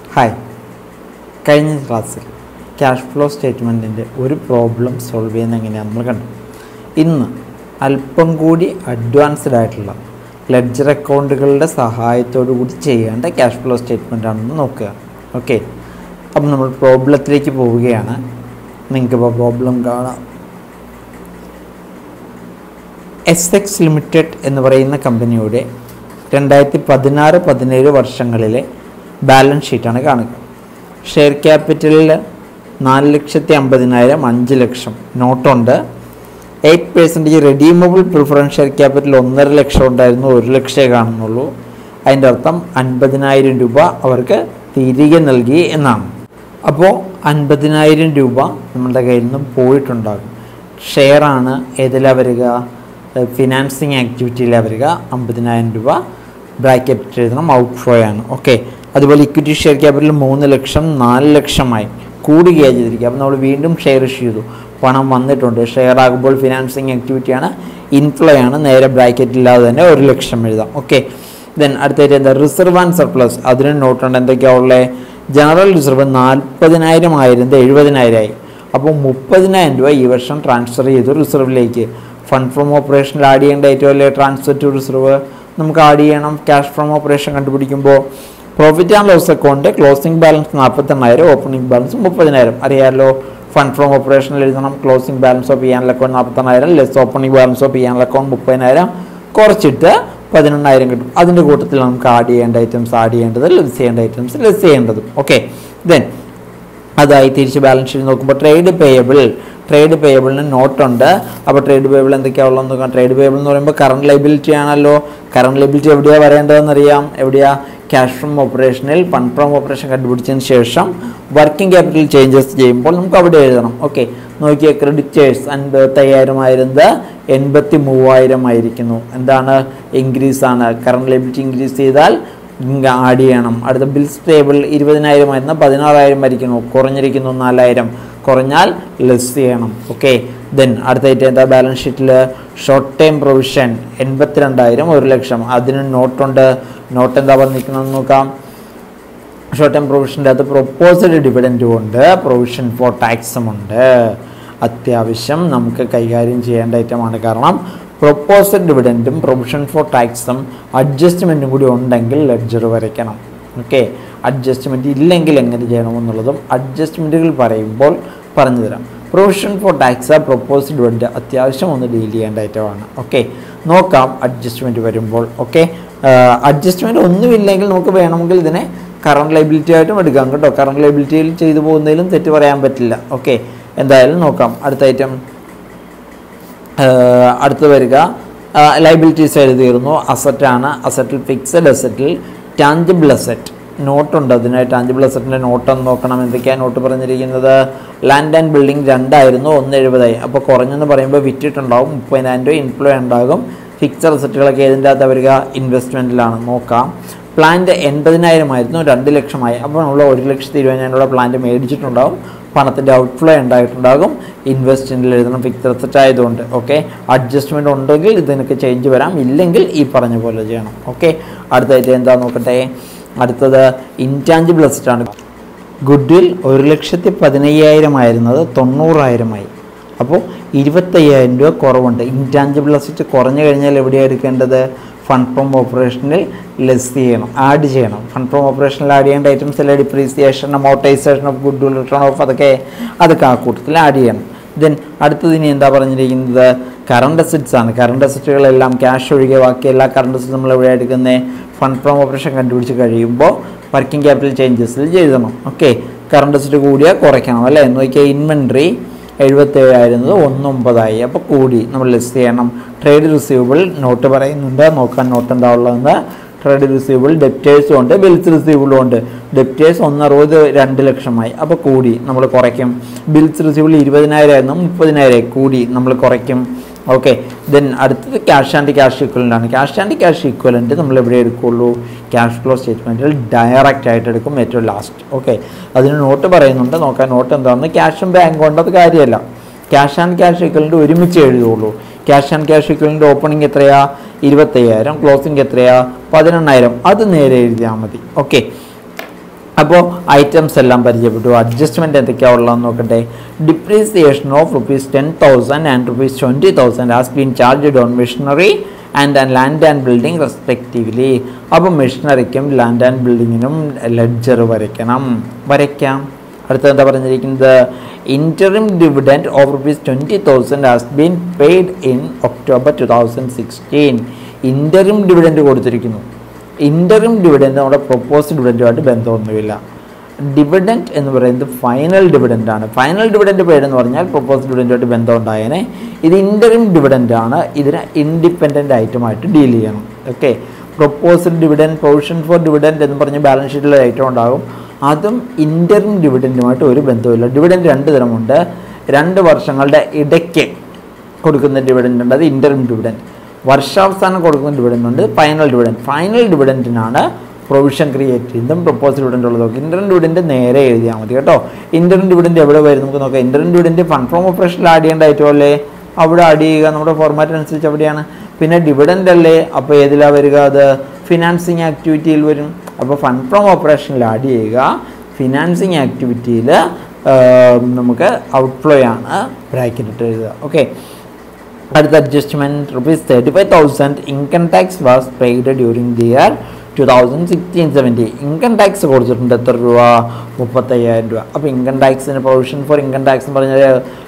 hi കഴിഞ്ഞ ക്ലാസ്സിൽ cash flow സ്റ്റേറ്റ്മെൻറ്റിൻ്റെ ഒരു പ്രോബ്ലം സോൾവ് ചെയ്യുന്ന എങ്ങനെയാണെന്ന് നമ്മൾ കണ്ടു ഇന്ന് അല്പം കൂടി അഡ്വാൻസ്ഡ് ആയിട്ടുള്ള ലെഡ്ജർ അക്കൗണ്ടുകളുടെ സഹായത്തോടു കൂടി ചെയ്യേണ്ട ക്യാഷ് ഫ്ലോ സ്റ്റേറ്റ്മെൻ്റ് ആണെന്ന് നോക്കുക ഓക്കെ അപ്പം നമ്മൾ പ്രോബ്ലത്തിലേക്ക് പോവുകയാണ് നിങ്ങൾക്കിപ്പോൾ പ്രോബ്ലം കാണാം എസ് എക്സ് ലിമിറ്റഡ് എന്ന് പറയുന്ന കമ്പനിയുടെ രണ്ടായിരത്തി പതിനാറ് പതിനേഴ് വർഷങ്ങളിലെ ബാലൻസ് ഷീറ്റാണ് കാണുക ഷെയർ ക്യാപിറ്റലിൽ നാല് ലക്ഷത്തി അമ്പതിനായിരം അഞ്ച് ലക്ഷം നോട്ടുണ്ട് eight percentage redeemable preference share capital ഒന്നര ലക്ഷം ഉണ്ടായിരുന്നു ഒരു ലക്ഷമേ കാണുന്നുള്ളൂ അതിൻ്റെ അർത്ഥം അൻപതിനായിരം രൂപ അവർക്ക് തിരികെ നൽകി എന്നാണ് അപ്പോൾ അൻപതിനായിരം രൂപ നമ്മളുടെ കയ്യിൽ നിന്നും പോയിട്ടുണ്ടാകും ഷെയറാണ് ഏതിലാണ് വരിക ഫിനാൻസിങ് ആക്ടിവിറ്റിയിലാണ് വരിക അമ്പതിനായിരം രൂപ ബ്രാക്കറ്റ് എഴുതണം ഔട്ട് ഫ്ലോ ആണ് ഓക്കെ അതുപോലെ ഇക്വിറ്റി ഷെയർ ക്യാപിറ്റൽ മൂന്ന് ലക്ഷം നാല് ലക്ഷമായി കൂടുകയാണ് ചെയ്തിരിക്കുക അപ്പോൾ നമ്മൾ വീണ്ടും ഷെയർ ഇഷ്യൂ ചെയ്തു പണം വന്നിട്ടുണ്ട് ഷെയർ ആകുമ്പോൾ ഫിനാൻസിങ് ആക്ടിവിറ്റിയാണ് ഇൻഫ്ലോ ആണ് നേരെ ബ്രാക്കറ്റ് ഇല്ലാതെ തന്നെ ഒരു ലക്ഷം എഴുതാം ഓക്കെ ദെൻ അടുത്തായിട്ട് എന്താ റിസർവ് ആൻഡ് സർപ്ലസ് അതിന് നോട്ടുണ്ട് എന്തൊക്കെയാണ് ഉള്ളത് ജനറൽ റിസർവ് നാൽപ്പതിനായിരം ആയിരുന്നത് എഴുപതിനായിരമായി അപ്പോൾ മുപ്പതിനായിരം രൂപ ഈ വർഷം ട്രാൻസ്ഫർ ചെയ്തു റിസർവിലേക്ക് ഫണ്ട് ഫ്രം ഓപ്പറേഷനിൽ ആഡ് ചെയ്യേണ്ട ഏറ്റവും വലിയ ട്രാൻസ്ഫർ ടു റിസർവ് നമുക്ക് ആഡ് ചെയ്യണം ക്യാഷ് ഫ്രം ഓപ്പറേഷൻ കണ്ടുപിടിക്കുമ്പോൾ profit and loss account closing balance നാൽപ്പത്തെണ്ണായിരം ഓപ്പണിംഗ് ബാലൻസ് മുപ്പതിനായിരം അറിയാമല്ലോ ഫണ്ട് ഫ്രം ഓപ്പറേഷനിൽ എഴുതണം closing balance of P and account നാൽപ്പത്തെണ്ണായിരം less opening balance of P and account മുപ്പതിനായിരം കുറച്ചിട്ട് പതിനെണ്ണായിരം കിട്ടും അതിൻ്റെ കൂട്ടത്തിൽ നമുക്ക് ആഡ് ചെയ്യേണ്ട ഐറ്റംസ് ആഡ് ചെയ്യേണ്ടത് ലെസ് ചെയ്യേണ്ട ഐറ്റംസ് ലെസ് ചെയ്യേണ്ടതും ഓക്കെ ദെൻ അതായി തിരിച്ച് ബാലൻസ് ഷീറ്റ് നോക്കുമ്പോൾ ട്രേഡ് പേയബിൾ ട്രേഡ് പേയബിളിന് നോട്ടുണ്ട് അപ്പോൾ ട്രേഡ് പേയബിൾ എന്തൊക്കെയാണ് ഉള്ളതെന്ന് നോക്കാം ട്രേഡ് പേയബിൾ എന്ന് പറയുമ്പോൾ കറണ്ട് ലൈബിലിറ്റി ആണല്ലോ കറണ്ട് ലൈബിലിറ്റി എവിടെയാണ് വരേണ്ടതെന്ന് അറിയാം എവിടെയാ ക്യാഷ് ഫ്രം ഓപ്പറേഷനിൽ ഫണ്ട് ഫ്രം ഓപ്പറേഷൻ കണ്ടുപിടിച്ചതിന് ശേഷം വർക്കിംഗ് ക്യാപിറ്റൽ ചേഞ്ചസ് ചെയ്യുമ്പോൾ നമുക്ക് അവിടെ എഴുതണം ഓക്കെ നോക്കിയ ക്രെഡിറ്റേഴ്സ് അൻപത്തയ്യായിരം ആയിരുന്നത് എൺപത്തി മൂവായിരം ആയിരിക്കുന്നു എന്താണ് ഇൻക്രീസ് ആണ് കറണ്ട് ലൈബിലിറ്റി ഇൻക്രീസ് ചെയ്താൽ ആഡ് ചെയ്യണം അടുത്ത ബിൽസ് ടേബിൾ ഇരുപതിനായിരം ആയിരുന്നു പതിനാറായിരം ആയിരിക്കുന്നു കുറഞ്ഞിരിക്കുന്നു നാലായിരം കുറഞ്ഞാൽ ലെസ് ചെയ്യണം ഓക്കെ ദെൻ അടുത്തായിട്ട് എന്താ ബാലൻസ് ഷീറ്റിൽ ഷോർട്ട് ടൈം പ്രൊവിഷൻ എൺപത്തിരണ്ടായിരം ഒരു ലക്ഷം അതിന് നോട്ടുണ്ട് നോട്ട് എന്താ പറഞ്ഞിരിക്കണമെന്ന് നോക്കാം ഷോർട്ട് ടൈം പ്രൊവിഷൻ്റെ അകത്ത് പ്രൊപ്പോസഡ് ഡിവിഡൻറ്റും ഉണ്ട് പ്രൊവിഷൻ ഫോർ ടാക്സും ഉണ്ട് അത്യാവശ്യം നമുക്ക് കൈകാര്യം ചെയ്യേണ്ട ഐറ്റമാണ് കാരണം പ്രൊപ്പോസഡ് ഡിവിഡൻറ്റും പ്രൊവിഷൻ ഫോർ ടാക്സും അഡ്ജസ്റ്റ്മെൻറ്റും കൂടി ഉണ്ടെങ്കിൽ ലെഡ്ജർ വരയ്ക്കണം ഓക്കെ അഡ്ജസ്റ്റ്മെൻറ്റ് ഇല്ലെങ്കിൽ എങ്ങനെ ചെയ്യണമെന്നുള്ളതും അഡ്ജസ്റ്റ്മെൻറ്റുകൾ പറയുമ്പോൾ പറഞ്ഞു തരാം provision for tax proposed dividend അത്യാവശ്യം ഒന്ന് ഡീൽ ചെയ്യേണ്ട ഐറ്റമാണ് ഓക്കെ നോക്കാം അഡ്ജസ്റ്റ്മെൻറ്റ് വരുമ്പോൾ ഓക്കെ അഡ്ജസ്റ്റ്മെൻറ്റ് ഒന്നുമില്ലെങ്കിൽ നമുക്ക് വേണമെങ്കിൽ ഇതിനെ കറണ്ട് ലൈബിലിറ്റി ആയിട്ടും എടുക്കാം കേട്ടോ കറണ്ട് ലൈബിലിറ്റിയിൽ ചെയ്തു പോകുന്നതിലും തെറ്റ് പറയാൻ പറ്റില്ല ഓക്കെ എന്തായാലും നോക്കാം അടുത്ത ഐറ്റം അടുത്ത് വരിക ലൈബിലിറ്റീസ് എഴുതിയിരുന്നു അസറ്റാണ് അസറ്റിൽ ഫിക്സഡ് അസറ്റിൽ ടാഞ്ചിബിൾ അസറ്റ് നോട്ടുണ്ട് അതിന് ടാഞ്ചിബിൾ അസറ്റിൻ്റെ നോട്ടൊന്ന് നോക്കണം എന്തൊക്കെയാണ് നോട്ട് പറഞ്ഞിരിക്കുന്നത് ലാൻഡ് ആൻഡ് ബിൽഡിംഗ് രണ്ടായിരുന്നു ഒന്ന് എഴുപതായി അപ്പോൾ കുറഞ്ഞെന്ന് പറയുമ്പോൾ വിറ്റിട്ടുണ്ടാവും മുപ്പതിനായിരം രൂപ ഇൻഫ്ലോ ഉണ്ടാകും ഫിക്സഡ് അസറ്റുകളൊക്കെ ഏതിൻ്റെ അകത്ത് വരിക ഇൻവെസ്റ്റ്മെൻറ്റിലാണ് നോക്കാം പ്ലാന്റ് എൺപതിനായിരം ആയിരുന്നു രണ്ട് ലക്ഷമായി അപ്പോൾ നമ്മൾ ഒരു ലക്ഷത്തി ഇരുപതിനായിരം രൂപ പ്ലാന്റ് മേടിച്ചിട്ടുണ്ടാവും പണത്തിൻ്റെ ഔട്ട്ഫ്ലോ ഉണ്ടായിട്ടുണ്ടാകും ഇൻവെസ്റ്റ്മെൻറ്റിൽ എഴുതണം ഫിക്സഡ് അസറ്റ് ആയതുകൊണ്ട് ഓക്കെ അഡ്ജസ്റ്റ്മെൻറ്റ് ഉണ്ടെങ്കിൽ ഇതിനൊക്കെ ചേഞ്ച് വരാം ഇല്ലെങ്കിൽ ഈ പറഞ്ഞ പോലെ ചെയ്യണം ഓക്കെ അടുത്തായിട്ട് എന്താ നോക്കട്ടെ അടുത്തത് ഇൻറ്റാഞ്ചിബിൾ അസറ്റാണ് ഗുഡ്വിൽ ഒരു ലക്ഷത്തി പതിനയ്യായിരം ആയിരുന്നത് തൊണ്ണൂറായിരമായി അപ്പോൾ ഇരുപത്തയ്യായിരം രൂപ കുറവുണ്ട് ഇൻറ്റാഞ്ചിബിൾ അസറ്റ് കുറഞ്ഞു കഴിഞ്ഞാൽ എവിടെയാണ് എടുക്കേണ്ടത് ഫണ്ട് ഫ്രം ഓപ്പറേഷനിൽ ലെസ് ചെയ്യണം ആഡ് ചെയ്യണം ഫണ്ട് ഫ്രം ഓപ്പറേഷനിൽ ആഡ് ചെയ്യേണ്ട ഐറ്റംസ് അല്ലെ depreciation amortisation of goodwill written off അതൊക്കെ അതൊക്കെ ആ കൂട്ടത്തിൽ ആഡ് ചെയ്യണം ദെൻ അടുത്തത് ഇനി എന്താ പറഞ്ഞിരിക്കുന്നത് കറണ്ട് അസറ്റ്സ് ആണ് കറണ്ട് അസറ്റുകളെല്ലാം ക്യാഷ് ഒഴികെ ബാക്കി എല്ലാ കറണ്ട് അസറ്റ് നമ്മൾ എവിടെ എടുക്കുന്നത് ഫണ്ട് ഫ്രം ഓപ്പറേഷൻ കണ്ടുപിടിച്ച് കഴിയുമ്പോൾ വർക്കിംഗ് ക്യാപിറ്റൽ ചേഞ്ചസിൽ ചെയ്തണം ഓക്കെ കറണ്ട് അസറ്റ് കൂടിയാൽ കുറയ്ക്കണം അല്ലേ എന്ന് നോക്കിയാൽ ഇൻവെൻട്രി എഴുപത്തേഴായിരുന്നത് ഒന്നൊമ്പതായി അപ്പോൾ കൂടി നമ്മൾ ലിസ്റ്റ് ചെയ്യണം ട്രേഡ് റിസീവബിൾ നോട്ട് പറയുന്നുണ്ട് നോക്കാൻ നോട്ട് എന്താ ഉള്ളതെന്ന് ട്രേഡ് റിസീവബിൾ ഡെപ്റ്റേഴ്സും ഉണ്ട് ബിൽസ് റിസീവബിളും ഉണ്ട് ഡെപ്റ്റേഴ്സ് ഒന്നറുപത് രണ്ട് ലക്ഷമായി അപ്പോൾ കൂടി നമ്മൾ കുറയ്ക്കും ബിൽസ് റിസീവബിൾ ഇരുപതിനായിരം ആയിരുന്നു മുപ്പതിനായിരം കൂടി നമ്മൾ കുറയ്ക്കും ഓക്കെ ദെൻ അടുത്തത് ക്യാഷ് ആൻഡ് ക്യാഷ് ഈക്വലൻ്റ് ആണ് ക്യാഷ് ആൻഡ് ക്യാഷ് ഈക്വലൻ്റ് നമ്മൾ എവിടെ എടുക്കുള്ളൂ ക്യാഷ് ഫ്ലോ സ്റ്റേറ്റ്മെൻറ്റിൽ ഡയറക്റ്റ് ആയിട്ട് എടുക്കും ഏറ്റവും ലാസ്റ്റ് ഓക്കെ അതിന് നോട്ട് പറയുന്നുണ്ട് നോക്കാൻ നോട്ട് എന്താണെന്ന് ക്യാഷും ബാങ്ക് കൊണ്ടത് കാര്യമല്ല ക്യാഷ് ആൻഡ് ക്യാഷ് ഈക്വലൻ്റ് ഒരുമിച്ച് എഴുതുള്ളൂ cash and cash equivalent opening എത്രയാ ഇരുപത്തയ്യായിരം ക്ലോസിംഗ് എത്രയാ പതിനെണ്ണായിരം അത് നേരെ എഴുതിയാൽ മതി ഓക്കെ അപ്പോൾ ഐറ്റംസ് എല്ലാം പരിചയപ്പെട്ടു അഡ്ജസ്റ്റ്മെൻറ്റ് എന്തൊക്കെയാണ് ഉള്ളതെന്ന് നോക്കട്ടെ depreciation of rupees ten thousand and rupees twenty thousand has been charged on machinery and and land and building respectively അപ്പോൾ മെഷീനറിക്കും ലാൻഡ് ആൻഡ് ബിൽഡിങ്ങിനും ലെഡ്ജർ വരയ്ക്കണം വരയ്ക്കാം അടുത്ത എന്താ പറഞ്ഞിരിക്കുന്നത് interim dividend of rupees twenty thousand has been paid in October two thousand sixteen interim dividend കൊടുത്തിരിക്കുന്നു interim dividend നമ്മുടെ പ്രൊപ്പോസ്ഡ് ഡിവിഡൻറ്റുമായിട്ട് ബന്ധമൊന്നുമില്ല ഡിവിഡൻറ്റ് എന്ന് പറയുന്നത് ഫൈനൽ ഡിവിഡൻ്റ് ആണ് ഫൈനൽ ഡിവിഡൻറ്റ് പേര് എന്ന് പറഞ്ഞാൽ പ്രൊപ്പോസ്ഡ് ഡിവിഡൻറ്റുമായിട്ട് ബന്ധം ഉണ്ടായേനെ ഇത് ഇൻ്ററിം ഡിവിഡൻ്റ് ആണ് ഇതിനെ ഇൻഡിപെൻഡൻ്റ് ഐറ്റമായിട്ട് ഡീൽ ചെയ്യണം okay proposed dividend provision for dividend എന്ന് പറഞ്ഞ് ബാലൻസ് ഷീറ്റിൽ ഐറ്റം ഉണ്ടാകും അതും ഇൻ്ററിം ഡിവിഡൻറ്റുമായിട്ട് ഒരു ബന്ധവുമില്ല ഡിവിഡൻറ്റ് രണ്ട് തരമുണ്ട് രണ്ട് വർഷങ്ങളുടെ ഇടയ്ക്ക് കൊടുക്കുന്ന ഡിവിഡൻ്റ് ഉണ്ട് അത് ഇൻ്ററിം ഡിവിഡൻറ്റ് വർഷാവസാനം കൊടുക്കുന്ന ഡിവിഡൻ്റ് ഉണ്ട് ഫൈനൽ ഡിവിഡൻറ്റ് ഫൈനൽ ഡിവിഡൻറ്റിനാണ് പ്രൊവിഷൻ ക്രിയേറ്റ് ചെയ്യുന്നതും പ്രൊപ്പോസ് ഡിവിഡൻ്റ് ഉള്ളത് ഇൻ്ററിം ഡിവിഡൻറ്റ് നേരെ എഴുതിയാൽ മതി കേട്ടോ ഇൻ്ററിം ഡിവിഡൻറ്റ് എവിടെ വരും നമുക്ക് നോക്കാം ഇൻ്ററിം ഡിവിഡൻറ്റ് ഫണ്ട് ഫ്രോം ഓപ്പറേഷനിൽ ആഡ് ചെയ്യേണ്ട ഐറ്റം അല്ലേ അവിടെ ആഡ് ചെയ്യുക നമ്മുടെ ഫോർമാറ്റ് അനുസരിച്ച് അവിടെയാണ് പിന്നെ ഡിവിഡൻ്റ് അല്ലേ അപ്പോൾ ഏതിലാണ് വരിക അത് ഫിനാൻസിങ് ആക്ടിവിറ്റിയിൽ വരും അപ്പോൾ ഫണ്ട് ഫ്രോം ഓപ്പറേഷനിൽ ആഡ് ചെയ്യുക ഫിനാൻസിങ് ആക്ടിവിറ്റിയിൽ നമുക്ക് ഔട്ട്ഫ്ലോ ആണ് ബ്രാക്കറ്റ് ഇട്ട് എഴുതുക ഓക്കെ അടുത്ത adjustment rupees thirty five thousand income tax was paid during the year two thousand sixteen seventy income tax കൊടുത്തിട്ടുണ്ട് എത്ര രൂപ മുപ്പത്തയ്യായിരം രൂപ അപ്പോൾ ഇൻകം ടാക്സിന് പ്രൊവിഷൻ ഫോർ ഇൻകം ടാക്സ് എന്ന് പറഞ്ഞാൽ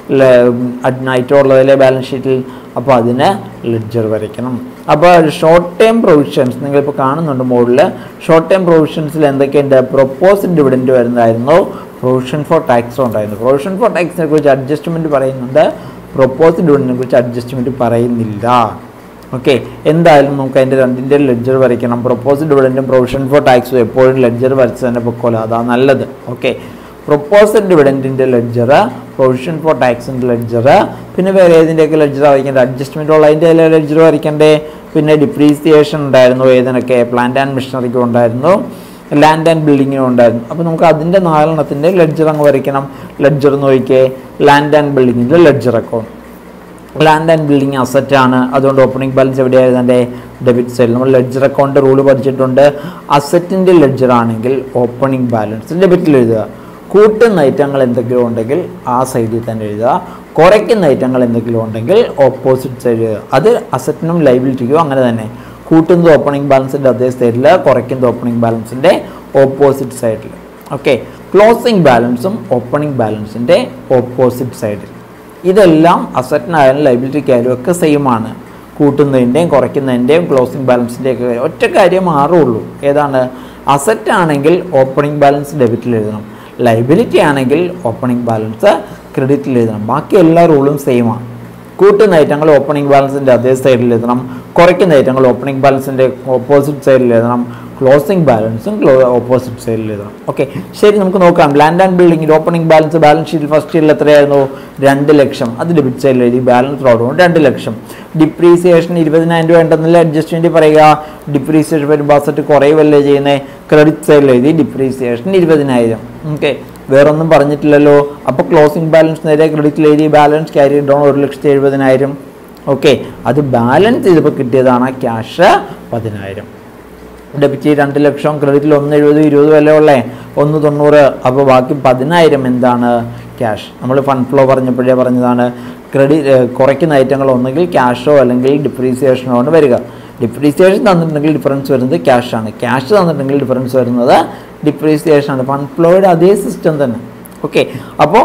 ഐറ്റം ഉള്ളതിലെ ബാലൻസ് ഷീറ്റിൽ അപ്പോൾ അതിന് ലെഡ്ജർ വരയ്ക്കണം അപ്പോൾ ഷോർട്ട് ടൈം പ്രൊവിഷൻസ് നിങ്ങളിപ്പോൾ കാണുന്നുണ്ട് മുകളിൽ ഷോർട്ട് ടൈം പ്രൊവിഷൻസിൽ എന്തൊക്കെയുണ്ട് പ്രൊപ്പോസ്ഡ് ഡിവിഡൻറ്റ് വരുന്നതായിരുന്നു പ്രൊവിഷൻ ഫോർ ടാക്സും ഉണ്ടായിരുന്നു പ്രൊവിഷൻ ഫോർ ടാക്സിനെ കുറിച്ച് അഡ്ജസ്റ്റ്മെൻറ്റ് പറയുന്നുണ്ട് പ്രൊപ്പോസ്ഡ് ഡിവിഡൻറ്റിനെ കുറിച്ച് അഡ്ജസ്റ്റ്മെൻറ്റ് പറയുന്നില്ല ഓക്കെ എന്തായാലും നമുക്ക് അതിൻ്റെ രണ്ടിൻ്റെ ലെഡ്ജർ വരയ്ക്കണം പ്രൊപ്പോസ്ഡ് ഡിവിഡൻറ്റും പ്രൊവിഷൻ ഫോർ ടാക്സും എപ്പോഴും ലെഡ്ജർ വരച്ച് തന്നെ പൊക്കോല അതാ നല്ലത് ഓക്കെ പ്രൊപ്പോസ്ഡ് ഡിവിഡൻറ്റിൻ്റെ ലെഡ്ജർ പ്രൊവിഷൻ ഫോർ ടാക്സിൻ്റെ ലെഡ്ജർ പിന്നെ വേറെ ഏതിൻ്റെയൊക്കെ ലെഡ്ജർ വരയ്ക്കേണ്ടത് അഡ്ജസ്റ്റ്മെൻറ്റ് ഉള്ള അതിൻ്റെ ലെഡ്ജർ വരയ്ക്കണ്ടേ പിന്നെ ഡിപ്രീസിയേഷൻ ഉണ്ടായിരുന്നു ഏതിനൊക്കെ പ്ലാന്റ് ആൻഡ് മിഷനറിക്കും ഉണ്ടായിരുന്നു ലാൻഡ് ആൻഡ് ബിൽഡിങ്ങിനും ഉണ്ടായിരുന്നു അപ്പോൾ നമുക്ക് അതിൻ്റെ നാലെണ്ണത്തിൻ്റെ ലെഡ്ജർ അങ്ങ് വരയ്ക്കണം ലെഡ്ജർ നോക്കിയേ ലാൻഡ് ആൻഡ് ബിൽഡിങ്ങിൻ്റെ ledger account land and building asset ആണ് അതുകൊണ്ട് ഓപ്പണിംഗ് ബാലൻസ് എവിടെയായിരുന്നു എൻ്റെ ഡെബിറ്റ് സൈഡിൽ നമ്മൾ ലെഡ്ജർ അക്കൗണ്ട് റൂൾ പഠിച്ചിട്ടുണ്ട് അസറ്റിൻ്റെ ലെഡ്ജർ ആണെങ്കിൽ ഓപ്പണിംഗ് ബാലൻസ് ഡെബിറ്റിൽ എഴുതുക കൂട്ടുന്ന ഐറ്റങ്ങൾ എന്തെങ്കിലും ഉണ്ടെങ്കിൽ ആ സൈഡിൽ തന്നെ എഴുതുക കുറയ്ക്കുന്ന ഐറ്റങ്ങൾ എന്തെങ്കിലും ഉണ്ടെങ്കിൽ ഓപ്പോസിറ്റ് സൈഡ് എഴുതുക അത് അസറ്റിനും ലൈബിലിറ്റിക്കും അങ്ങനെ തന്നെ കൂട്ടുന്നത് ഓപ്പണിംഗ് ബാലൻസിൻ്റെ അതേ സൈഡിൽ കുറയ്ക്കുന്നത് ഓപ്പണിംഗ് ബാലൻസിൻ്റെ ഓപ്പോസിറ്റ് സൈഡിൽ ഓക്കെ ക്ലോസിംഗ് ബാലൻസും ഓപ്പണിംഗ് ബാലൻസിൻ്റെ ഓപ്പോസിറ്റ് സൈഡിൽ ഇതെല്ലാം അസറ്റിനായാലും ലൈബിലിറ്റിക്കായാലും ഒക്കെ സെയിം ആണ് കൂട്ടുന്നതിൻ്റെയും കുറയ്ക്കുന്നതിൻ്റെയും ക്ലോസിംഗ് ബാലൻസിൻ്റെയും ഒക്കെ കാര്യം ഒറ്റ കാര്യം മാറുള്ളൂ ഏതാണ് അസറ്റ് ആണെങ്കിൽ ഓപ്പണിംഗ് ബാലൻസ് ഡെബിറ്റിൽ എഴുതണം ലൈബിലിറ്റി ആണെങ്കിൽ ഓപ്പണിംഗ് ബാലൻസ് ക്രെഡിറ്റിൽ എഴുതണം ബാക്കി എല്ലാ റൂളും സെയിം ആണ് കൂട്ടുന്ന ഐറ്റങ്ങൾ ഓപ്പണിംഗ് ബാലൻസിൻ്റെ അതേ സൈഡിൽ എഴുതണം കുറയ്ക്കുന്ന ഐറ്റങ്ങൾ ഓപ്പണിംഗ് ബാലൻസിൻ്റെ ഓപ്പോസിറ്റ് സൈഡിൽ എഴുതണം ക്ലോസിംഗ് ബാലൻസും ക്ലോ ഓപ്പോസിറ്റ് സൈഡിൽ എഴുതണം ഓക്കെ ശരി നമുക്ക് നോക്കാം ലാൻഡ് ആൻഡ് ബിൽഡിംഗിൽ ഓപ്പണിംഗ് ബാലൻസ് ബാലൻസ് ഷീറ്റിൽ ഫസ്റ്റ് ഇയറിൽ എത്രയായിരുന്നു രണ്ട് ലക്ഷം അത് ഡെബിറ്റ് സൈഡിൽ എഴുതി ബാലൻസ് റോഡ് രണ്ട് ലക്ഷം ഡിപ്രീസിയേഷൻ ഇരുപതിനായിരം രൂപ ഉണ്ടെന്നുള്ള അഡ്ജസ്റ്റ്മെൻറ്റ് പറയുക ഡിപ്രീസിയേഷൻ വരുമ്പോൾ അസറ്റ് കുറയുമല്ലേ ചെയ്യുന്നത് ക്രെഡിറ്റ് സൈഡിൽ എഴുതി ഡിപ്രീസിയേഷൻ ഇരുപതിനായിരം ഓക്കെ വേറൊന്നും പറഞ്ഞിട്ടില്ലല്ലോ അപ്പോൾ ക്ലോസിംഗ് ബാലൻസ് നേരെ ക്രെഡിറ്റിൽ എഴുതി ബാലൻസ് ക്യാരി ഡൗൺ ഒരു ലക്ഷത്തി എഴുപതിനായിരം ഓക്കെ അത് ബാലൻസ് ചെയ്തപ്പോൾ കിട്ടിയതാണ് ക്യാഷ് പതിനായിരം ഡെബിറ്റ് രണ്ട് ലക്ഷം ക്രെഡിറ്റിൽ ഒന്ന് എഴുപത് ഇരുപത് വില ഉള്ളേ ഒന്ന് തൊണ്ണൂറ് അപ്പോൾ ബാക്കി പതിനായിരം എന്താണ് ക്യാഷ് നമ്മൾ ഫണ്ട് ഫ്ലോ പറഞ്ഞപ്പോഴേ പറഞ്ഞതാണ് ക്രെഡിറ്റ് കുറയ്ക്കുന്ന ഐറ്റങ്ങൾ ഒന്നുകിൽ ക്യാഷോ അല്ലെങ്കിൽ ഡിപ്രീസിയേഷനോ ആണ് വരിക ഡിപ്രീസിയേഷൻ തന്നിട്ടുണ്ടെങ്കിൽ ഡിഫറൻസ് വരുന്നത് ക്യാഷാണ് ക്യാഷ് തന്നിട്ടുണ്ടെങ്കിൽ ഡിഫറൻസ് വരുന്നത് ഡിപ്രീസിയേഷൻ ആണ് ഫണ്ട് ഫ്ലോയുടെ അതേ സിസ്റ്റം തന്നെ ഓക്കെ അപ്പോൾ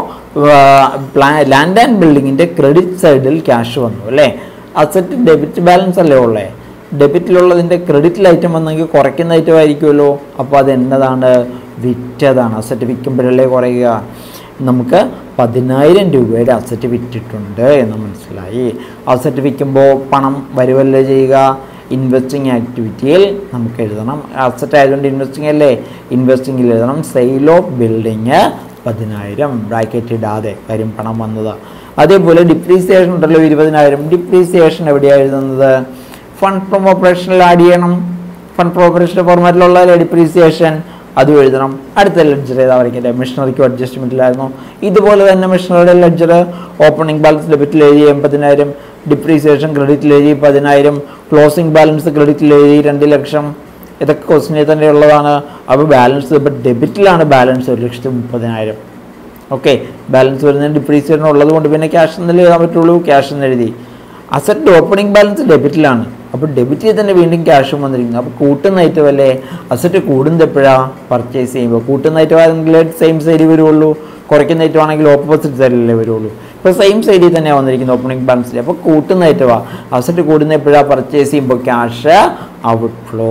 ലാൻഡ് ആൻഡ് ബിൽഡിങ്ങിൻ്റെ ക്രെഡിറ്റ് സൈഡിൽ ക്യാഷ് വന്നു അല്ലേ അസറ്റ് ഡെബിറ്റ് ബാലൻസ് അല്ലേ ഉള്ളേ ഡെബിറ്റിലുള്ളതിൻ്റെ ക്രെഡിറ്റിൽ ഐറ്റം വന്നെങ്കിൽ കുറയ്ക്കുന്ന ഐറ്റം ആയിരിക്കുമല്ലോ അപ്പോൾ അത് എന്നതാണ് വിറ്റതാണ് അസറ്റ് വിൽക്കുമ്പോഴല്ലേ കുറയുക നമുക്ക് പതിനായിരം രൂപയുടെ അസറ്റ് വിറ്റിട്ടുണ്ട് എന്ന് മനസ്സിലായി അസറ്റ് വിൽക്കുമ്പോൾ പണം വരുവല്ലേ ചെയ്യുക ഇൻവെസ്റ്റിംഗ് ആക്ടിവിറ്റിയിൽ നമുക്ക് എഴുതണം അസറ്റ് ആയതുകൊണ്ട് ഇൻവെസ്റ്റിംഗ് അല്ലേ ഇൻവെസ്റ്റിംഗിൽ എഴുതണം സെയിൽ ഓഫ് ബിൽഡിങ് പതിനായിരം ബ്രാക്കറ്റ് ഇടാതെ കാര്യം പണം വന്നത് അതേപോലെ ഡിപ്രീസിയേഷൻ ഉണ്ടല്ലോ ഇരുപതിനായിരം ഡിപ്രീസിയേഷൻ എവിടെയാണ് എഴുതുന്നത് ഫണ്ട് ഫ്രോം ഓപ്പറേഷനിൽ ആഡ് ചെയ്യണം ഫണ്ട് ഫ്രോം ഓപ്പറേഷൻ്റെ ഫോർമാറ്റിലുള്ള ഡിപ്രീസിയേഷൻ അതും എഴുതണം അടുത്ത ലെഡ്ജർ ഏതാ വരയ്ക്കട്ടെ മിഷണറിക്കും അഡ്ജസ്റ്റ്മെൻറ്റിലായിരുന്നു ഇതുപോലെ തന്നെ മിഷണറിയുടെ ലെഡ്ജർ ഓപ്പണിംഗ് ബാലൻസ് ഡെബിറ്റിൽ എഴുതി എൺപതിനായിരം ഡിപ്രീസിയേഷൻ ക്രെഡിറ്റിൽ എഴുതി പതിനായിരം ക്ലോസിംഗ് ബാലൻസ് ക്രെഡിറ്റിൽ എഴുതി രണ്ട് ലക്ഷം ഇതൊക്കെ ക്വസ്റ്റിനെ തന്നെ ഉള്ളതാണ് അപ്പോൾ ബാലൻസ് ഇപ്പോൾ ഡെബിറ്റിലാണ് ബാലൻസ് ഒരു ലക്ഷത്തി മുപ്പതിനായിരം ഓക്കെ ബാലൻസ് വരുന്നതിന് ഡിപ്രീസിയേഷൻ ഉള്ളത് കൊണ്ട് പിന്നെ ക്യാഷ് എന്നല്ലേ എഴുതാൻ പറ്റുള്ളൂ ക്യാഷ് എന്ന് എഴുതി അസറ്റ് ഓപ്പണിംഗ് ബാലൻസ് ഡെബിറ്റിലാണ് അപ്പോൾ ഡെബിറ്റിൽ തന്നെ വീണ്ടും ക്യാഷും വന്നിരിക്കുന്നു അപ്പോൾ കൂട്ടുന്ന ഐറ്റം അല്ലേ അസറ്റ് കൂടുന്നത് എപ്പോഴാണ് പർച്ചേസ് ചെയ്യുമ്പോൾ കൂട്ടുന്ന ഐറ്റം ആണെങ്കിൽ സെയിം സൈഡിൽ വരുള്ളൂ കുറയ്ക്കുന്ന ഐറ്റം ആണെങ്കിൽ ഓപ്പോസിറ്റ് സൈഡിലല്ലേ വരുള്ളൂ ഇപ്പോൾ സെയിം സൈഡിൽ തന്നെയാണ് വന്നിരിക്കുന്നത് ഓപ്പണിംഗ് ബാലൻസിൽ അപ്പോൾ കൂട്ടുന്ന ഐറ്റമാണ് അസറ്റ് കൂടുന്ന എപ്പോഴാണ് പർച്ചേസ് ചെയ്യുമ്പോൾ ക്യാഷ് ഔട്ട് ഫ്ലോ